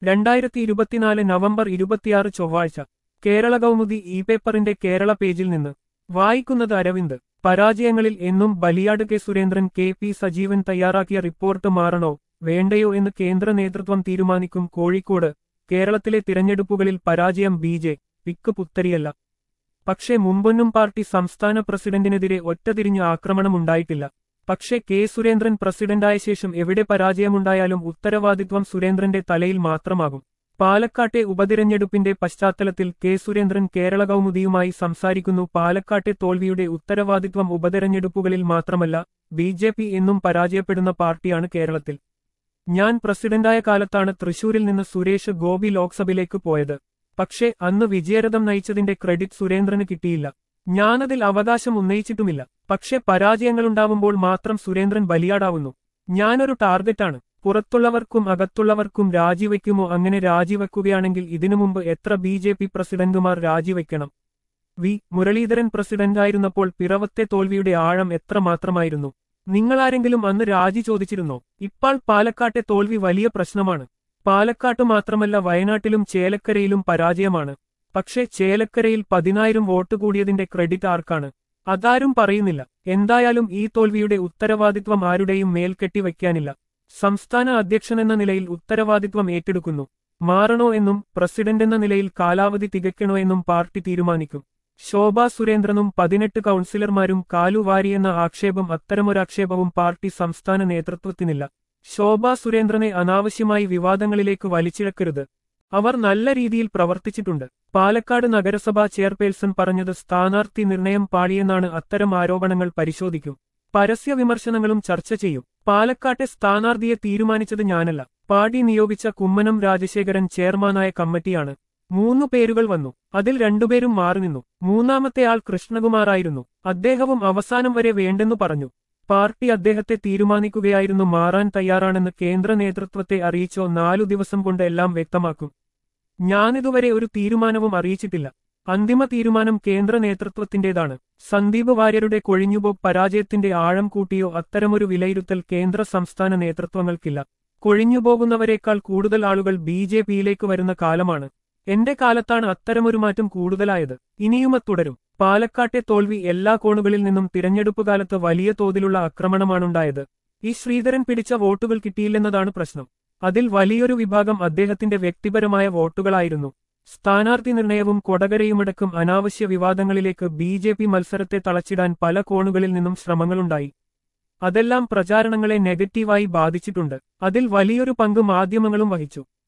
രണ്ടായിരത്തി ഇരുപത്തിനാല് നവംബർ ഇരുപത്തിയാറ് ചൊവ്വാഴ്ച കേരള കൗമുദി ഇ പേപ്പറിന്റെ കേരള പേജിൽ നിന്ന് വായിക്കുന്നത് അരവിന്ദ് പരാജയങ്ങളിൽ എന്നും ബലിയാട് K Surendran K P Sajeevan തയ്യാറാക്കിയ റിപ്പോർട്ട് മാറണോ വേണ്ടയോ എന്ന് കേന്ദ്ര നേതൃത്വം തീരുമാനിക്കും കോഴിക്കോട് കേരളത്തിലെ തിരഞ്ഞെടുപ്പുകളിൽ പരാജയം ബി ജെ പിക്ക് പുത്തരിയല്ല പക്ഷേ മുമ്പൊന്നും പാർട്ടി സംസ്ഥാന പ്രസിഡന്റിനെതിരെ ഒറ്റതിരിഞ്ഞ് ആക്രമണമുണ്ടായിട്ടില്ല പക്ഷേ കെ സുരേന്ദ്രൻ പ്രസിഡന്റായ ശേഷം എവിടെ പരാജയമുണ്ടായാലും ഉത്തരവാദിത്വം സുരേന്ദ്രന്റെ തലയിൽ മാത്രമാകും പാലക്കാട്ടെ ഉപതിരഞ്ഞെടുപ്പിന്റെ പശ്ചാത്തലത്തിൽ കെ സുരേന്ദ്രൻ കേരള കൗമുദിയുമായി സംസാരിക്കുന്നു പാലക്കാട്ടെ തോൽവിയുടെ ഉത്തരവാദിത്വം ഉപതെരഞ്ഞെടുപ്പുകളിൽ മാത്രമല്ല ബി ജെ പി എന്നും പരാജയപ്പെടുന്ന പാർട്ടിയാണ് കേരളത്തിൽ ഞാൻ പ്രസിഡന്റായ കാലത്താണ് തൃശൂരിൽ നിന്ന് സുരേഷ് ഗോപി ലോക്സഭയിലേക്ക് പോയത് പക്ഷേ അന്ന് വിജയരഥം നയിച്ചതിന്റെ ക്രെഡിറ്റ് സുരേന്ദ്രന് കിട്ടിയില്ല ഞാനതിൽ അവകാശം ഉന്നയിച്ചിട്ടുമില്ല പക്ഷേ പരാജയങ്ങളുണ്ടാവുമ്പോൾ മാത്രം സുരേന്ദ്രൻ ബലിയാടാവുന്നു ഞാനൊരു ടാർഗറ്റാണ് പുറത്തുള്ളവർക്കും അകത്തുള്ളവർക്കും രാജിവെക്കുമോ അങ്ങനെ രാജിവെക്കുകയാണെങ്കിൽ ഇതിനു മുമ്പ് എത്ര ബി ജെ പി പ്രസിഡന്റുമാർ രാജിവെക്കണം വി മുരളീധരൻ പ്രസിഡന്റായിരുന്നപ്പോൾ പിറവത്തെ തോൽവിയുടെ ആഴം എത്ര മാത്രമായിരുന്നു നിങ്ങളാരെങ്കിലും അന്ന് രാജി ചോദിച്ചിരുന്നോ ഇപ്പോൾ പാലക്കാട്ടെ തോൽവി വലിയ പ്രശ്നമാണ് പാലക്കാട്ട് മാത്രമല്ല വയനാട്ടിലും ചേലക്കരയിലും പരാജയമാണ് പക്ഷേ ചേലക്കരയിൽ പതിനായിരം വോട്ട് കൂടിയതിന്റെ ക്രെഡിറ്റ് ആർക്കാണ് അതാരും പറയുന്നില്ല എന്തായാലും ഈ തോൽവിയുടെ ഉത്തരവാദിത്വം ആരുടെയും മേൽ കെട്ടിവയ്ക്കാനില്ല സംസ്ഥാന അധ്യക്ഷനെന്ന നിലയിൽ ഉത്തരവാദിത്വം ഏറ്റെടുക്കുന്നു മാറണോ എന്നും പ്രസിഡന്റ് എന്ന നിലയിൽ കാലാവധി തികയ്ക്കണോ എന്നും പാർട്ടി തീരുമാനിക്കും ശോഭാ സുരേന്ദ്രനും പതിനെട്ട് കൗൺസിലർമാരും കാലുവാരിയെന്ന ആക്ഷേപം അത്തരമൊരാക്ഷേപവും പാർട്ടി സംസ്ഥാന നേതൃത്വത്തിനില്ല ശോഭാ സുരേന്ദ്രനെ അനാവശ്യമായി വിവാദങ്ങളിലേക്ക് വലിച്ചിഴക്കരുത് അവർ നല്ല രീതിയിൽ പ്രവർത്തിച്ചിട്ടുണ്ട് പാലക്കാട് നഗരസഭാ ചെയർപേഴ്സൺ പറഞ്ഞത് സ്ഥാനാർത്ഥി നിർണയം പാളിയെന്നാണ് അത്തരം ആരോപണങ്ങൾ പരിശോധിക്കും പരസ്യ വിമർശനങ്ങളും ചർച്ച ചെയ്യും പാലക്കാട്ടെ സ്ഥാനാർത്ഥിയെ തീരുമാനിച്ചത് ഞാനല്ല പാർട്ടി നിയോഗിച്ച കുമ്മനം രാജശേഖരൻ ചെയർമാനായ കമ്മിറ്റിയാണ് മൂന്നു പേരുകൾ വന്നു അതിൽ രണ്ടുപേരും മാറി നിന്നു മൂന്നാമത്തെ ആൾ കൃഷ്ണകുമാറായിരുന്നു അദ്ദേഹവും അവസാനം വരെ വേണ്ടെന്നു പറഞ്ഞു പാർട്ടി അദ്ദേഹത്തെ തീരുമാനിക്കുകയായിരുന്നു മാറാൻ തയ്യാറാണെന്ന് കേന്ദ്ര നേതൃത്വത്തെ അറിയിച്ചോ നാലു ദിവസം കൊണ്ട് എല്ലാം വ്യക്തമാക്കും ഞാനിതുവരെ ഒരു തീരുമാനവും അറിയിച്ചിട്ടില്ല അന്തിമ തീരുമാനം കേന്ദ്ര നേതൃത്വത്തിന്റേതാണ് സന്ദീപ് വാര്യരുടെ കൊഴിഞ്ഞുപോക്ക് പരാജയത്തിന്റെ ആഴം കൂട്ടിയോ അത്തരമൊരു വിലയിരുത്തൽ കേന്ദ്ര സംസ്ഥാന നേതൃത്വങ്ങൾക്കില്ല കൊഴിഞ്ഞുപോകുന്നവരെക്കാൾ കൂടുതൽ ആളുകൾ ബി ജെ പിയിലേക്ക് വരുന്ന കാലമാണ് എന്റെ കാലത്താണ് അത്തരമൊരു മാറ്റം കൂടുതലായത് ഇനിയുമ തുടരും പാലക്കാട്ടെ തോൽവി എല്ലാ കോണുകളിൽ നിന്നും തിരഞ്ഞെടുപ്പ് കാലത്ത് വലിയ തോതിലുള്ള ആക്രമണമാണുണ്ടായത് ഈ ശ്രീധരൻ പിടിച്ച വോട്ടുകൾ കിട്ടിയില്ലെന്നതാണ് പ്രശ്നം അതിൽ വലിയൊരു വിഭാഗം അദ്ദേഹത്തിന്റെ വ്യക്തിപരമായ വോട്ടുകളായിരുന്നു സ്ഥാനാർത്ഥി നിർണയവും കൊടകരയുമടക്കം അനാവശ്യ വിവാദങ്ങളിലേക്ക് ബി ജെ പി മത്സരത്തെ തളച്ചിടാൻ പല കോണുകളിൽ നിന്നും ശ്രമങ്ങളുണ്ടായി അതെല്ലാം പ്രചാരണങ്ങളെ നെഗറ്റീവായി ബാധിച്ചിട്ടുണ്ട് അതിൽ വലിയൊരു പങ്ക് മാധ്യമങ്ങളും വഹിച്ചു